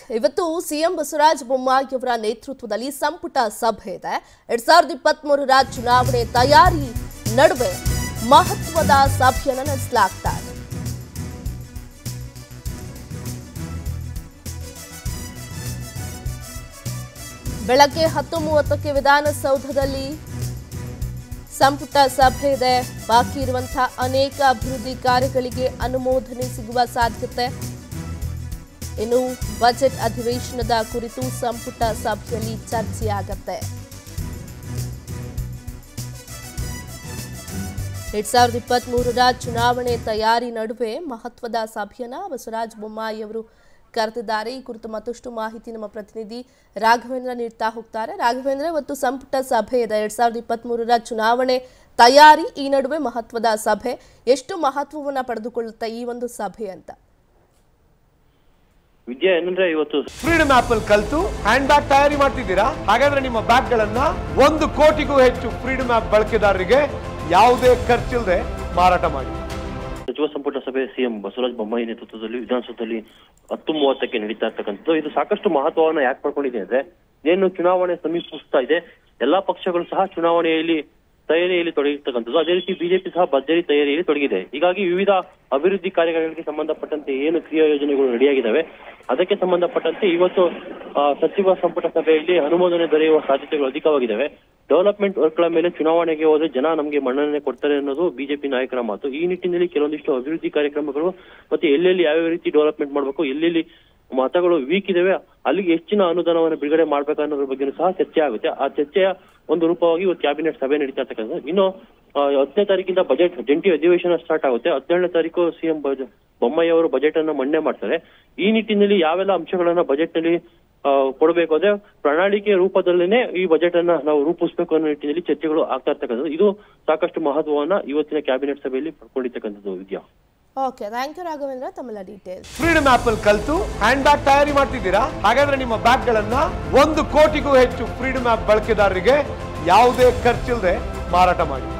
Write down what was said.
ಇವತ್ತು ಸಿಎಂ ಬಸವರಾಜ ಬೊಮ್ಮಾಯಿಯವರ ನೇತೃತ್ವದಲ್ಲಿ ಸಂಪುಟ ಸಭೆ ಇದೆ ಎರಡ್ ಸಾವಿರದ ಇಪ್ಪತ್ತ್ ಮೂರರ ಚುನಾವಣೆ ತಯಾರಿ ನಡುವೆ ಮಹತ್ವದ ಸಭೆಯನ್ನು ನಡೆಸಲಾಗ್ತಾ ಇದೆ ಬೆಳಗ್ಗೆ ಹತ್ತು ಮೂವತ್ತಕ್ಕೆ ವಿಧಾನಸೌಧದಲ್ಲಿ ಸಂಪುಟ ಸಭೆ ಇದೆ ಬಾಕಿ ಇರುವಂತಹ ಅನೇಕ ಅಭಿವೃದ್ಧಿ ಕಾರ್ಯಗಳಿಗೆ ಅನುಮೋದನೆ ಸಿಗುವ ಸಾಧ್ಯತೆ ಇನ್ನು ಬಜೆಟ್ ಅಧಿವೇಶನದ ಕುರಿತು ಸಂಪುಟ ಸಭೆಯಲ್ಲಿ ಚರ್ಚೆಯಾಗತ್ತೆ ಎರಡ್ ಸಾವಿರದ ಇಪ್ಪತ್ತ್ ಮೂರರ ಚುನಾವಣೆ ತಯಾರಿ ನಡುವೆ ಮಹತ್ವದ ಸಭೆಯನ್ನ ಬಸವರಾಜ ಬೊಮ್ಮಾಯಿ ಅವರು ಕರೆದಿದ್ದಾರೆ ಈ ಕುರಿತು ಮತ್ತಷ್ಟು ಮಾಹಿತಿ ನಮ್ಮ ಪ್ರತಿನಿಧಿ ರಾಘವೇಂದ್ರ ನೀಡ್ತಾ ಹೋಗ್ತಾರೆ ರಾಘವೇಂದ್ರ ಇವತ್ತು ಸಂಪುಟ ಸಭೆ ಇದೆ ಎರಡ್ ಸಾವಿರದ ಇಪ್ಪತ್ತ್ ಮೂರರ ಚುನಾವಣೆ ತಯಾರಿ ಈ ನಡುವೆ ಮಹತ್ವದ ಸಭೆ ಎಷ್ಟು ಮಹತ್ವವನ್ನ ಪಡೆದುಕೊಳ್ಳುತ್ತೆ ಈ ಒಂದು ಸಭೆ ಅಂತ ವಿದ್ಯಾ ಏನಂದ್ರೆ ಇವತ್ತು ಫ್ರೀಡಮ್ ಆಪ್ ಅಲ್ಲಿ ಕಲ್ತು ಹ್ಯಾಂಡ್ ಬ್ಯಾಗ್ ತಯಾರಿ ಮಾಡ್ತಿದ್ದೀರಾ ಹಾಗಾದ್ರೆ ನಿಮ್ಮ ಬ್ಯಾಗ್ ಗಳನ್ನ ಒಂದು ಕೋಟಿಗೂ ಹೆಚ್ಚು ಫ್ರೀಡಮ್ ಆಪ್ ಬಳಕೆದಾರರಿಗೆ ಯಾವುದೇ ಖರ್ಚಿಲ್ಲದೆ ಮಾರಾಟ ಮಾಡಿ ಸಚಿವ ಸಂಪುಟ ಸಭೆ ಸಿಎಂ ಬಸವರಾಜ ಬೊಮ್ಮಾಯಿ ನೇತೃತ್ವದಲ್ಲಿ ವಿಧಾನಸೌಧದಲ್ಲಿ ಹತ್ತು ಮೂವತ್ತಕ್ಕೆ ನಡೀತಾ ಇರ್ತಕ್ಕಂಥದ್ದು ಇದು ಸಾಕಷ್ಟು ಮಹತ್ವವನ್ನ ಯಾಕೆ ಪಡ್ಕೊಂಡಿದೆ ಅಂದ್ರೆ ಏನು ಚುನಾವಣೆ ಸಮೀಪಿಸ್ತಾ ಇದೆ ಎಲ್ಲಾ ಪಕ್ಷಗಳು ಸಹ ಚುನಾವಣೆಯಲ್ಲಿ ತಯಾರಿಯಲ್ಲಿ ತೊಡಗಿರ್ತಕ್ಕಂಥದ್ದು ಅದೇ ರೀತಿ ಬಿಜೆಪಿ ಸಹ ಭರ್ಜರಿ ತಯಾರಿಯಲ್ಲಿ ತೊಡಗಿದೆ ಹೀಗಾಗಿ ವಿವಿಧ ಅಭಿವೃದ್ಧಿ ಕಾರ್ಯಗಳಿಗೆ ಸಂಬಂಧಪಟ್ಟಂತೆ ಏನು ಕ್ರಿಯಾ ಯೋಜನೆಗಳು ರೆಡಿಯಾಗಿದ್ದಾವೆ ಅದಕ್ಕೆ ಸಂಬಂಧಪಟ್ಟಂತೆ ಇವತ್ತು ಆ, ಸಚಿವ ಸಂಪುಟ ಸಭೆಯಲ್ಲಿ ಅನುಮೋದನೆ ದೊರೆಯುವ ಸಾಧ್ಯತೆಗಳು ಅಧಿಕವಾಗಿದ್ದಾವೆ ಡೆವಲಪ್ಮೆಂಟ್ ವರ್ಕ್ಗಳ ಮೇಲೆ ಚುನಾವಣೆಗೆ ಹೋದ್ರೆ ಜನ ನಮಗೆ ಮನ್ನಣೆ ಕೊಡ್ತಾರೆ ಅನ್ನೋದು ಬಿಜೆಪಿ ನಾಯಕರ ಮಾತು ಈ ನಿಟ್ಟಿನಲ್ಲಿ ಕೆಲವೊಂದಿಷ್ಟು ಅಭಿವೃದ್ಧಿ ಕಾರ್ಯಕ್ರಮಗಳು ಮತ್ತೆ ಎಲ್ಲೆಲ್ಲಿ ಯಾವ್ಯಾವ ರೀತಿ ಡೆವಲಪ್ಮೆಂಟ್ ಮಾಡಬೇಕು ಎಲ್ಲೆಲ್ಲಿ ಮತಗಳು ವೀಕ್ ಇದಾವೆ ಅಲ್ಲಿಗೆ ಹೆಚ್ಚಿನ ಅನುದಾನವನ್ನು ಬಿಡುಗಡೆ ಮಾಡ್ಬೇಕು ಅನ್ನೋದ್ರ ಬಗ್ಗೆ ಸಹ ಚರ್ಚೆ ಆಗುತ್ತೆ ಆ ಚರ್ಚೆಯ ಒಂದು ರೂಪವಾಗಿ ಇವತ್ತು ಕ್ಯಾಬಿನೆಟ್ ಸಭೆ ನಡೀತಾ ಇರ್ತಕ್ಕಂಥದ್ದು ಇನ್ನು ಆ, ಹತ್ತನೇ ತಾರೀಕಿಂದ ಬಜೆಟ್ ಜಂಟಿ ಅಧಿವೇಶನ ಸ್ಟಾರ್ಟ್ ಆಗುತ್ತೆ ಹದಿನೇಳನೇ ತಾರೀಕು ಸಿಎಂ ಬೊಮ್ಮಾಯಿ ಅವರು ಬಜೆಟ್ ಅನ್ನ ಮಂಡನೆ ಮಾಡ್ತಾರೆ ಈ ನಿಟ್ಟಿನಲ್ಲಿ ಯಾವೆಲ್ಲ ಅಂಶಗಳನ್ನ ಬಜೆಟ್ ನಲ್ಲಿ ಆ, ಕೊಡಬೇಕು ಅಂದ್ರೆ ಪ್ರಣಾಳಿಕೆ ರೂಪದಲ್ಲೇನೆ ಈ ಬಜೆಟ್ ಅನ್ನ ನಾವು ರೂಪಿಸಬೇಕು ಅನ್ನೋ ನಿಟ್ಟಿನಲ್ಲಿ ಚರ್ಚೆಗಳು ಆಗ್ತಾ ಇರ್ತಕ್ಕಂಥದ್ದು ಇದು ಸಾಕಷ್ಟು ಮಹತ್ವವನ್ನ ಇವತ್ತಿನ ಕ್ಯಾಬಿನೆಟ್ ಸಭೆಯಲ್ಲಿ ಪಡ್ಕೊಂಡಿರ್ತಕ್ಕಂಥದ್ದು Vidya okay thank you Raghavendra ತಮ್ಮೆಲ್ಲ ಡೀಟೇಲ್ಸ್ ಫ್ರೀಡಮ್ ಆಪ್ ಅಲ್ಲಿ ಕಲ್ತು ಹ್ಯಾಂಡ್ ಬ್ಯಾಗ್ ತಯಾರಿ ಮಾಡ್ತಿದ್ದೀರಾ ಹಾಗಾದ್ರೆ ನಿಮ್ಮ ಬ್ಯಾಗ್ ಗಳನ್ನ ಒಂದು ಕೋಟಿಗೂ ಹೆಚ್ಚು ಫ್ರೀಡಮ್ ಆಪ್ ಬಳಕೆದಾರರಿಗೆ ಯಾವುದೇ ಖರ್ಚಿಲ್ಲದೆ ಮಾರಾಟ ಮಾಡಿ